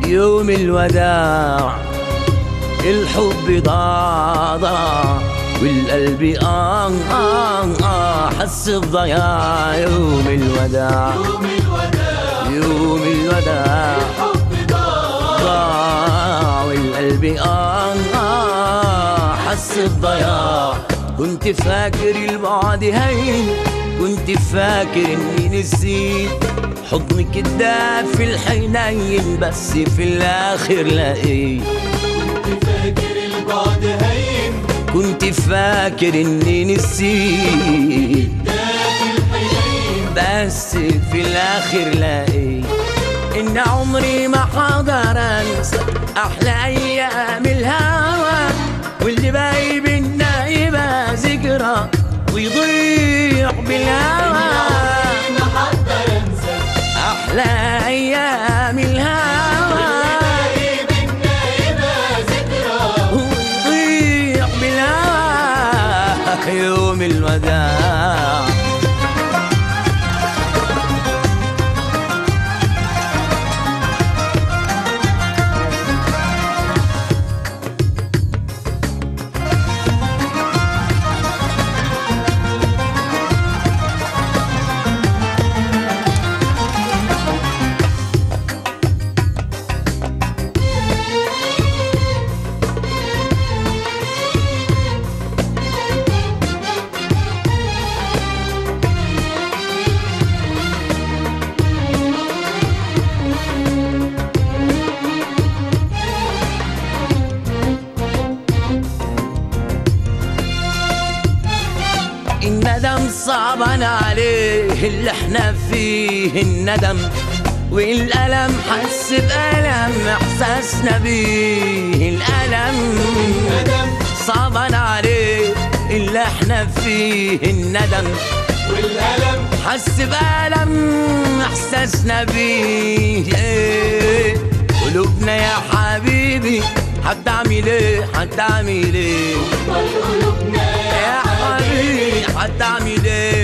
يوم الوداع الحب ضاع ضاع والقلب آه آه آه حس بضياع يوم الوداع يوم الوداع يوم الوداع الحب ضاع ضاع والقلب آه آه حس بضياع كنت فاكر البعد هين كنت فاكر اني نسيت حضنك الدافي الحنين بس في الاخر لقيت كنت فاكر البعد هين كنت فاكر اني نسيت دافي الحنين بس في الاخر لقيت ان عمري ما حقدر انسى احلى ايام الهوى واللي باقي بينا يبقى ذكرى ويضيع بالهوى ما حقدر انسى احلى ايام الهوى باقي بينا يبقى ذكرى ويضيع بالهوى يوم الوداع الندم صعبان عليه اللي احنا فيه الندم والألم حس بألم إحساسنا بيه الألم ندم صعبان عليه اللي احنا فيه الندم والألم حس بألم إحساسنا بيه إيه. قلوبنا يا حبيبي هتعمل ايه هتعمل ايه قلوبنا يا حبيبي هتعمل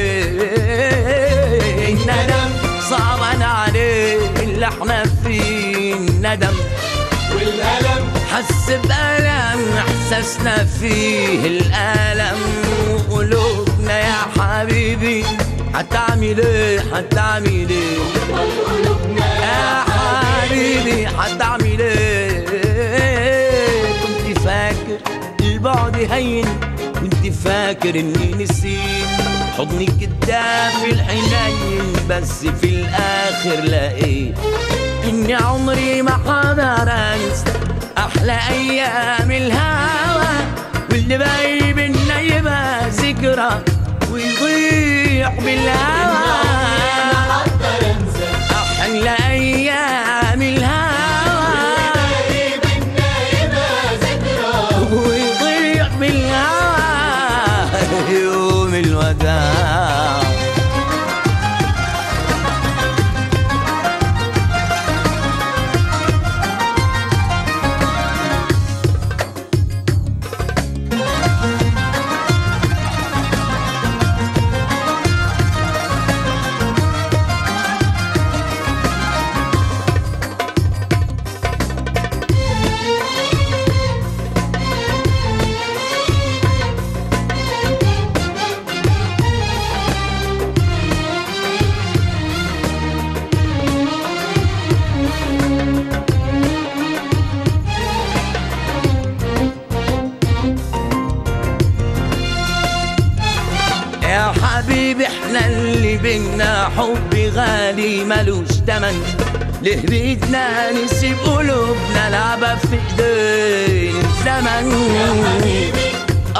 ايه الندم صعبان عليه اللي احنا فيه الندم والألم حس بألم احساسنا فيه الألم وقلوبنا يا حبيبي هتعمل ايه هتعمل ايه قلوبنا يا حبيبي هتعمل ايه كنت فاكر البعد هين كنت فاكر اني نسيت حضنك الدافي الحنين بس في الاخر لقيت اني عمري ما حقدر انسى احلى ايام الهوى واللي باقي بينا يبقى ذكرى ويضيع بالهوى حقدر انسى أحلى أيام الهوى باقي بينا يبقى ذكرى ويضيع بالهوى يوم الوداع يا حبيبي احنا اللي بينا حب غالي ملوش تمن ليه بيدنا نسيب قلوبنا لعبة في ايدين الزمن حبيبي آه,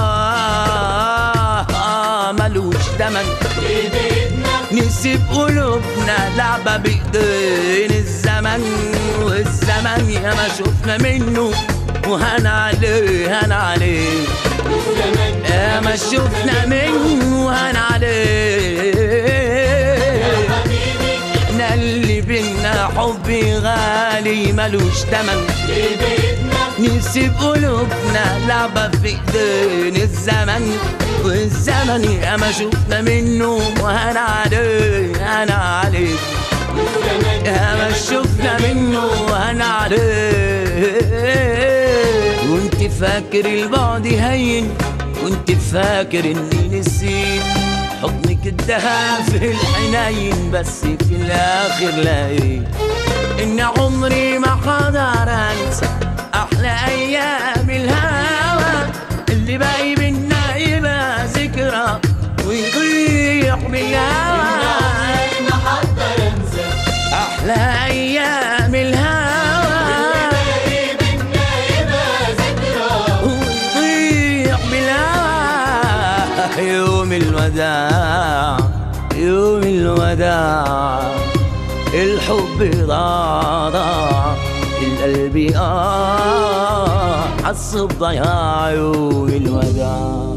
آه, آه ملوش تمن بإيدنا نسيب قلوبنا لعبة بإيدين الزمن والزمن يا ما شفنا منه وهن عليه هن عليه الزمن يا ما شفنا منه وهن عليه حبيبي احنا اللي بينا حب غالي ملوش تمن بإيدنا نسيب قلوبنا لعبة في ايدين الزمن والزمن يا ما شفنا منه وهن عليه هن عليه الزمن يا ما شفنا منه وهن فاكر البعد هين كنت فاكر اني نسيت حضنك الدهى في الحنين بس في الاخر لقيت ان عمري ما قدر انسى احلى ايام الهوى اللي باقي بينا يبقى ذكرى ويضيع بالهوى ما حقدر انسى احلى ايام الهوى باقي بينا يبقى ذكرى ويضيع بالهوى يوم الوداع يوم الوداع الحب ضاع ضاع القلب آه حس بضياع يوم الوداع